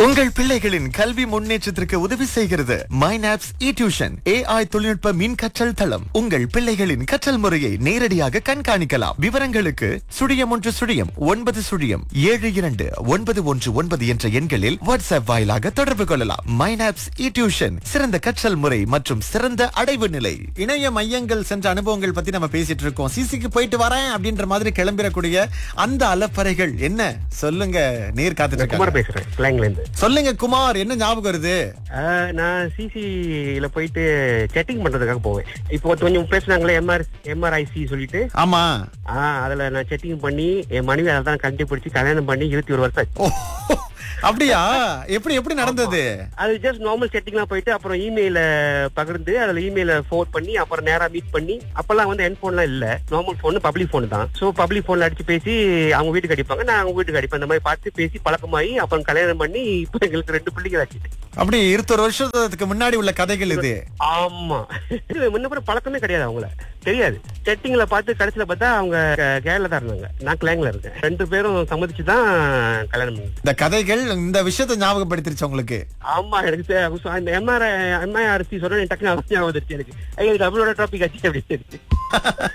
உங்கள் பிள்ளைகளின் கல்வி முன்னேற்றத்திற்கு உதவி செய்கிறது மைனாப்ஸ் இ டியூஷன் ஏஐ தொழில்நுட்ப மின் கற்றல் தளம் உங்கள் பிள்ளைகளின் கற்றல் முறையை நேரடியாக கண்காணிக்கலாம் விவரங்களுக்கு சுழியம் ஒன்று சுழியம் ஒன்பது சுழியம் ஏழு இரண்டு ஒன்பது ஒன்று ஒன்பது என்ற எண்களில் வாட்ஸ்அப் வாயிலாக தொடர்பு கொள்ளலாம் மைனாப்ஸ் இ டியூஷன் சிறந்த கற்றல் முறை மற்றும் சிறந்த அடைவு நிலை இணைய மையங்கள் சென்ற அனுபவங்கள் பத்தி நம்ம பேசிட்டு இருக்கோம் சிசிக்கு போயிட்டு வரேன் அப்படின்ற மாதிரி கிளம்பிடக்கூடிய அந்த அலப்பறைகள் என்ன சொல்லுங்க நீர் காத்துட்டு குமார் இருக்காங்க. பேசுறேன் கிளாங்ல இருந்து சொல்லுங்க குமார் என்ன ஞாபகம் வருது ஆஹ், நான் சிசில போயிட்டு செட்டிங் பண்றதுக்காக போவேன் இப்போ கொஞ்சம் பேசுனாங்களே எம்ஆர் எம்ஆர்ஐசி சொல்லிட்டு ஆமா ஆஹ் அதுல நான் செட்டிங் பண்ணி என் மனைவி அதை தான் கண்டுபிடிச்சு கல்யாணம் பண்ணி இருபத்தி ஒரு வருஷம் ஆச்சு ஓ, அப்படியா எப்படி எப்படி நடந்தது அது ஜஸ்ட் நார்மல் செட்டிங்லாம் போயிட்டு அப்புறம் இமெயில பகிர்ந்து அதுல இமெயில ஃபோன் பண்ணி அப்புறம் நேரா மீட் பண்ணி அப்பெல்லாம் வந்து ஹெட் போன்லாம் இல்ல நார்மல் போன் பப்ளிக் போன் தான் சோ பப்ளிக் போன்ல அடிச்சு பேசி அவங்க வீட்டுக்கு அடிப்பாங்க நான் அவங்க வீட்டுக்கு அடிப்பேன் இந்த மாதிரி பார்த்து பேசி பழக்கமாயி அப்புறம் கல்யாணம் பண்ணி இப்போ எங்களுக்கு ரெண்டு பிள்ளைங்க ஆச்சு அப்படி இருபத்தொரு வருஷத்துக்கு முன்னாடி உள்ள கதைகள் இது ஆமா இது முன்ன பிறகு பழக்கமே கிடையாது அவங்கள தெரியாது செட்டிங்ல பார்த்து கடைசியில பார்த்தா அவங்க கேரள தான் இருந்தாங்க நான் கிளாங்ல இருக்கேன் ரெண்டு பேரும் சம்மதிச்சு தான் கல்யாணம் பண்ணது இந்த கதைகள் இந்த விஷயத்தை ஞாபகப்படுத்திருச்சு உங்களுக்கு ஆமா எனக்கு தெ- so இந்த எம்ஆர் எம்ஐஆர்சி சொன்ன டக்குனு ஞாபகம் வந்துருச்சு எனக்கு ஐயோ இது அவளோட டாபிக் ஆச்சு அப்படின்னு